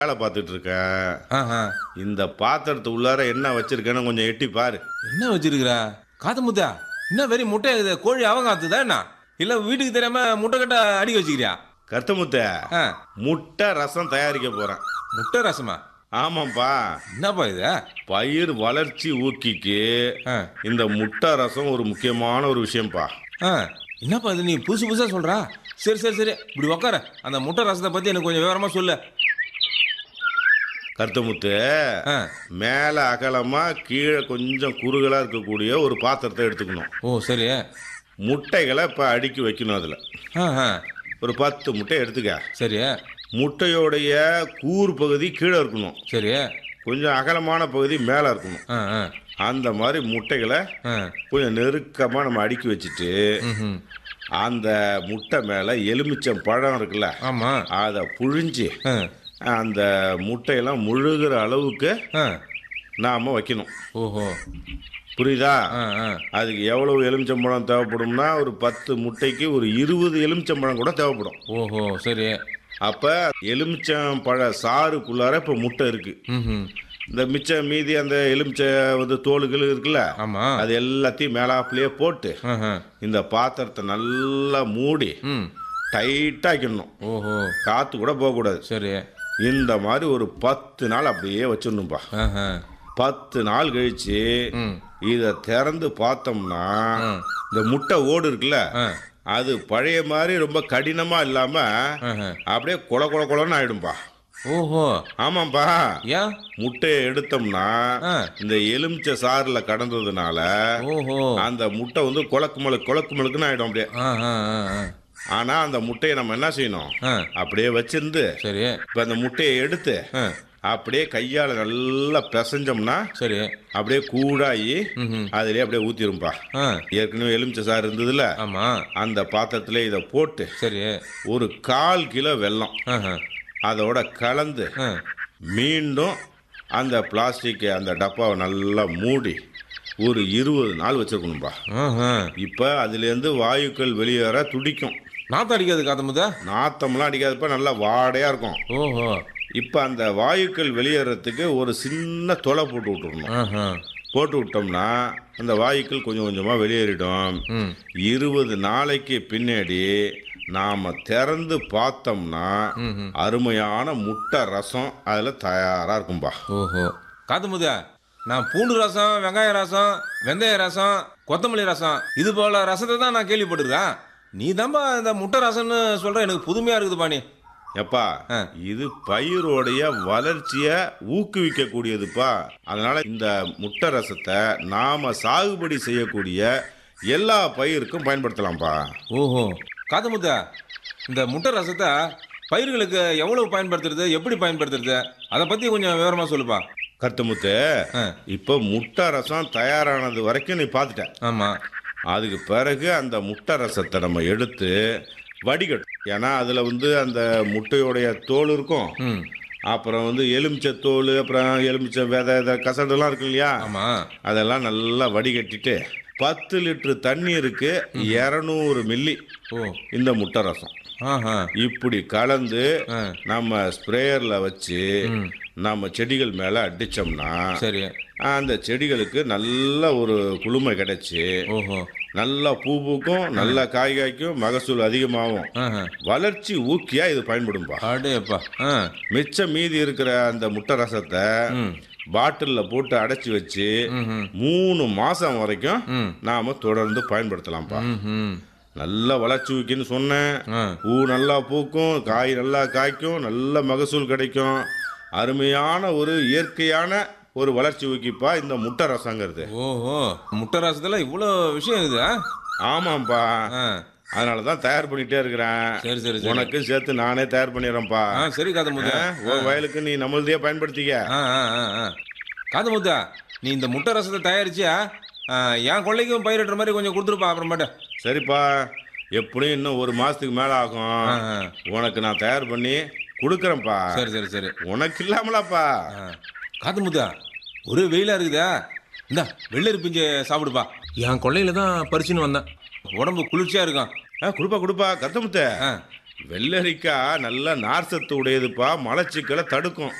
வேலை பார்த்துட்டு இருக்கேன் ஆஹா இந்த பாத்திரத்து உள்ளார என்ன வச்சிருக்கேன்னு கொஞ்சம் எட்டி பாரு என்ன வச்சிருக்கிறா காத்து முத்தா என்ன வெறி முட்டை இது கோழி அவங்காத்துதா என்ன இல்ல வீட்டுக்கு தெரியாம முட்டை கட்ட அடி வச்சுக்கிறியா கருத்தமுத்த ஆ, முட்டை ரசம் தயாரிக்க போறேன் முட்டை ரசமா ஆமாப்பா என்னப்பா இது பயிர் வளர்ச்சி ஊக்கிக்கு ஆ, இந்த முட்டை ரசம் ஒரு முக்கியமான ஒரு விஷயம்ப்பா ஆ, என்னப்பா இது நீ புதுசு புதுசா சொல்றா சரி சரி சரி இப்படி உக்கார அந்த முட்டை ரசத்தை பத்தி எனக்கு கொஞ்சம் விவரமா சொல்லு கருத்தமுத்து ஆ, மேலே அகலமா கீழே கொஞ்சம் குறுகலா இருக்கக்கூடிய ஒரு பாத்திரத்தை எடுத்துக்கணும் ஓ சரி முட்டைகளை இப்போ அடுக்கி வைக்கணும் அதில் ஆ, ஆ, ஒரு பத்து முட்டை எடுத்துக்க சரி முட்டையோடைய கூர் பகுதி கீழே இருக்கணும் சரி கொஞ்சம் அகலமான பகுதி மேலே இருக்கணும் ஆ, ஆ, அந்த மாதிரி முட்டைகளை ஆ, கொஞ்சம் நெருக்கமாக நம்ம அடுக்கி வச்சுட்டு ம்ஹும். அந்த முட்டை மேலே எலுமிச்சம் பழம் இருக்குல்ல ஆமா அதை புழிஞ்சு ஆ, அந்த முட்டையெல்லாம் முழுகிற அளவுக்கு ஆ, நாம் வைக்கணும் ஓஹோ புரியுதா ஆ, ஆ, அதுக்கு எவ்வளவு எலுமிச்சம்பழம் தேவைப்படும்னா ஒரு பத்து முட்டைக்கு ஒரு இருபது எலுமிச்சம்பழம் கூட தேவைப்படும் ஓஹோ சரி அப்போ எலுமிச்சம்பழ சாறுக்குள்ளார இப்போ முட்டை இருக்கு ம்ஹும். இந்த மிச்சம் மீதி அந்த எலுமிச்சை வந்து தோலுகள் இருக்குல்ல ஆமா அது எல்லாத்தையும் மேலாப்புலயே போட்டு ஆஹா. இந்த பாத்திரத்தை நல்லா மூடி ம் டைட்டாக வைக்கணும் ஓஹோ காற்று கூட போகக்கூடாது சரி இந்த மாதிரி ஒரு பத்து நாள் அப்படியே வச்சிடணும்பா ஆஹா. பத்து நாள் கழிச்சு ம் இதை திறந்து பார்த்தோம்னா ஆ. இந்த முட்டை ஓடு இருக்குல்ல ஆ. அது பழைய மாதிரி ரொம்ப கடினமா இல்லாம ஆஹா. அப்படியே கொல கொல கொலன்னு ஆயிடும்பா ஓஹோ ஆமாம்பா ஏன் முட்டையை எடுத்தோம்னா ஆ. இந்த எலுமிச்சை சாறுல கடந்ததுனால ஓஹோ அந்த முட்டை வந்து கொலக்கு மலக்கு கொலக்கு மலுக்குன்னு ஆயிடும் அப்படியே ஆ ஆ ஆ ஆ. ஆனா அந்த முட்டையை நம்ம என்ன செய்யணும் ஆ அப்படியே வச்சிருந்து சரி இப்ப அந்த முட்டையை எடுத்து ஆ அப்படியே கையால நல்லா பிசைஞ்சோம்னா சரி அப்படியே கூடாயி ம்ஹும். அதிலே அப்படியே ஊத்திரும்பா ஆ ஏற்கனவே எலுமிச்சை சாறு இருந்ததுல ஆமா அந்த பாத்திரத்துல இதை போட்டு சரி ஒரு கால் கிலோ வெல்லம் ஆஹா. அதோட கலந்து ஆ மீண்டும் அந்த பிளாஸ்டிக் அந்த டப்பாவை நல்லா மூடி ஒரு இருபது நாள் வச்சிருக்கணும்பா ஆஹா. இப்போ அதுலேருந்து வாயுக்கள் வெளியேற துடிக்கும் நாத்தம் அடிக்காது காத்தமுதா நாத்தம்லாம் அடிக்காதப்ப நல்லா வாடையாக இருக்கும் ஓஹோ இப்போ அந்த வாயுக்கள் வெளியேறதுக்கு ஒரு சின்ன தொலை போட்டு விட்டுருணும் ஆஹா. போட்டு விட்டோம்னா அந்த வாயுக்கள் கொஞ்சம் கொஞ்சமாக வெளியேறிடும் ம் இருபது நாளைக்கு பின்னாடி நாம் திறந்து பார்த்தோம்னா ம்ஹும். அருமையான முட்டை ரசம் அதில் தயாராக இருக்கும்பா ஓஹோ காத்தமுதா நான் பூண்டு ரசம் வெங்காய ரசம் வெந்தய ரசம் கொத்தமல்லி ரசம் இது போல ரசத்தை தான் நான் கேள்விப்பட்டிருக்கேன் நீ தான்பா இந்த முட்டை ரசம்னு சொல்ற எனக்கு புதுமையா இருக்குதுப்பா நீ எப்பா ஆ. இது பயிரோடைய வளர்ச்சியை ஊக்குவிக்கக்கூடியதுப்பா அதனால இந்த முட்டை ரசத்தை நாம சாகுபடி செய்யக்கூடிய எல்லா பயிருக்கும் பயன்படுத்தலாம்ப்பா ஓஹோ காத்தமுத்தா இந்த முட்டை ரசத்தை பயிர்களுக்கு எவ்வளவு பயன்படுத்துறது எப்படி பயன்படுத்துறது அதை பத்தி கொஞ்சம் விவரமா சொல்லுப்பா கருத்துமுத்து ஆ. இப்போ முட்டை ரசம் தயாரானது வரைக்கும் நீ பார்த்துட்ட ஆமா அதுக்கு பிறகு அந்த முட்டை ரசத்தை நம்ம எடுத்து வடிகட்டும் ஏன்னா அதில் வந்து அந்த முட்டையோடைய தோல் இருக்கும் ம் அப்புறம் வந்து எலுமிச்சை தோல் அப்புறம் எலுமிச்சை விதை இதை கசடெல்லாம் இருக்கு இல்லையா ஆமா அதெல்லாம் நல்லா வடிகட்டிட்டு பத்து லிட்டர் தண்ணீருக்கு இரநூறு மில்லி ஓ இந்த முட்டை ரசம் ஆஹா இப்படி கலந்து ஆ நம்ம ஸ்ப்ரேயரில் வச்சு ம் நம்ம செடிகள் மேலே அடித்தோம்னா சரி அந்த செடிகளுக்கு நல்ல ஒரு குளுமை கிடைச்சி ஓஹோ நல்லா பூ பூக்கும் நல்லா காய் காய்க்கும் மகசூல் அதிகமாகும் ஆஹா வளர்ச்சி ஊக்கியா இது பயன்படும்பா அடேப்பா ஆ மிச்சம் மீதி இருக்கிற அந்த முட்டை ரசத்தை ம் பாட்டிலில் போட்டு அடைச்சி வச்சு ம் மூணு மாசம் வரைக்கும் ம் நாம தொடர்ந்து பயன்படுத்தலாம்ப்பா ம் நல்ல வளர்ச்சி ஊக்கின்னு சொன்னேன் ஆ பூ நல்லா பூக்கும் காய் நல்லா காய்க்கும் நல்ல மகசூல் கிடைக்கும் அருமையான ஒரு இயற்கையான ஒரு வளர்ச்சி ஊக்கிப்பா இந்த முட்டை ரசங்கிறது ஓஹோ முட்டை ரசத்துல இவ்வளோ விஷயம் இருக்குது ஆ? ஆமாம்ப்பா ஆ அதனால தான் தயார் பண்ணிட்டே இருக்கிறேன் சரி சரி சரி உனக்கும் சேர்த்து நானே தயார் பண்ணிடுறேன்ப்பா ஆ சரி காதமுத்தா உன் வயலுக்கு நீ நம்மளதையே பயன்படுத்திக்க ஆ ஆ ஆ ஆ காதமுத்தா நீ இந்த முட்டை ரசத்தை தயாரிச்சியா ஆ, என் கொள்ளைக்கும் பயிரிடுற மாதிரி கொஞ்சம் கொடுத்துருப்பா அப்புறமேட்டு சரிப்பா எப்படியும் இன்னும் ஒரு மாசத்துக்கு மேல ஆகும் ஆ ஆ உனக்கு நான் தயார் பண்ணி கொடுக்குறேன்ப்பா சரி சரி சரி உனக்கு இல்லாமலாப்பா ஆ காதமுத்தா ஒரு வெயிலா இருக்குதா இந்தா வெள்ளரி பிஞ்சு சாப்பிடுப்பா என் கொள்ளையில தான் பறிச்சுன்னு வந்தேன் உடம்பு குளிர்ச்சியா இருக்கான் ஆ கொடுப்பா கொடுப்பா கத்தமுத்த ஆ வெள்ளரிக்காய் நல்ல நார்சத்து உடையதுப்பா மலச்சிக்கலை தடுக்கும்